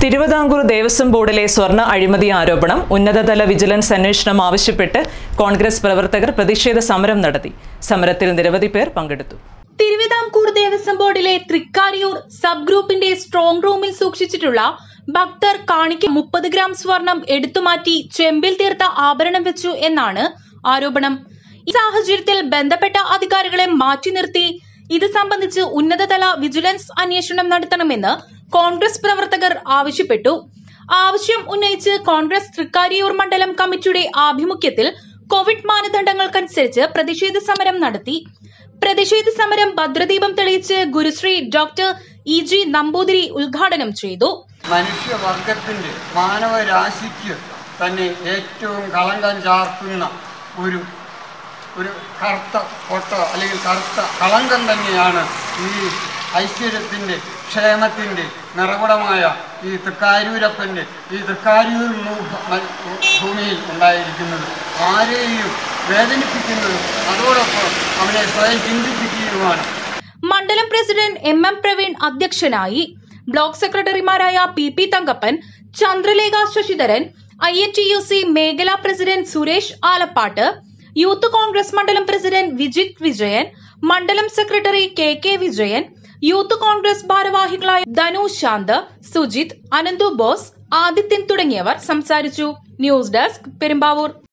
തിരുവിതാംകൂർ ദേവസ്വം ബോർഡിലെ സ്വർണ്ണ അഴിമതി ആരോപണം ഉന്നതതല വിജിലൻസ് അന്വേഷണം ആവശ്യപ്പെട്ട് കോൺഗ്രസ് പ്രവർത്തകർ പ്രതിഷേധ സമരം നടത്തി സമരത്തിൽ നിരവധി പേർ പങ്കെടുത്തു തിരുവിതാംകൂർ ദേവസ്വം ബോർഡിലെ തൃക്കാരിയൂർ സബ് ഗ്രൂപ്പിന്റെ സ്ട്രോങ് റൂമിൽ സൂക്ഷിച്ചിട്ടുള്ള ഭക്തർ കാണിക്ക് മുപ്പത് ഗ്രാം സ്വർണം എടുത്തുമാറ്റി ചെമ്പിൽ തീർത്ത ആഭരണം വെച്ചു എന്നാണ് ആരോപണം ഈ സാഹചര്യത്തിൽ ബന്ധപ്പെട്ട അധികാരികളെ മാറ്റി നിർത്തി ഇത് സംബന്ധിച്ച് ഉന്നതതല വിജിലൻസ് അന്വേഷണം നടത്തണമെന്ന് കോൺഗ്രസ് പ്രവർത്തകർ ആവശ്യപ്പെട്ടു ആവശ്യം ഉന്നയിച്ച് കോൺഗ്രസ് തൃക്കാരിയൂർ മണ്ഡലം കമ്മിറ്റിയുടെ ആഭിമുഖ്യത്തിൽ കോവിഡ് മാനദണ്ഡങ്ങൾക്കനുസരിച്ച് പ്രതിഷേധ സമരം നടത്തി പ്രതിഷേധ സമരം ഭദ്രദീപം തെളിയിച്ച് Gurushree doctor E G Namboothiri ഉദ്ഘാടനം ചെയ്തു മനുഷ്യവർഗത്തിൻ്റെ മാനവരാശിക്ക് തന്നെ ഏറ്റവും കളങ്കം ചാർത്തുന്ന ഒരു ഒരു കറുത്ത കൊട്ട അല്ലെങ്കിൽ കറുത്ത കളങ്കം തന്നെയാണ് ഈ ഐശ്വര്യത്തിൻ്റെ ക്ഷേമത്തിൻ്റെ നിറകുടമായ ഈ തൃക്കാരൂരപ്പൻ്റെ ഈ തൃക്കാരൂർ മൂ- മ- ഭൂമിയിൽ ഉണ്ടായിരിക്കുന്നത് ആരെയും വേദനിപ്പിക്കുന്നതും അതോടൊപ്പം അവനെ സ്വയം ചിന്തിപ്പിക്കുകയുമാണ് മണ്ഡലം പ്രസിഡന്റ് എം എം പ്രവീൺ അധ്യക്ഷനായി ബ്ലോക്ക് സെക്രട്ടറിമാരായ P P Thankappan Chandralekha Sasidharan I N T U C മേഖലാ പ്രസിഡന്റ് സുരേഷ് ആലപ്പാട്ട് യൂത്ത് കോൺഗ്രസ് മണ്ഡലം പ്രസിഡന്റ് വിജിത് വിജയൻ മണ്ഡലം secretary K K Vijayan youth Congress ഭാരവാഹികളായ ധനു ശാന്ത് സുജിത് അനന്തു ബോസ് ആദിത്യൻ തുടങ്ങിയവർ സംസാരിച്ചു ന്യൂസ് ഡെസ്ക് പെരുമ്പാവൂർ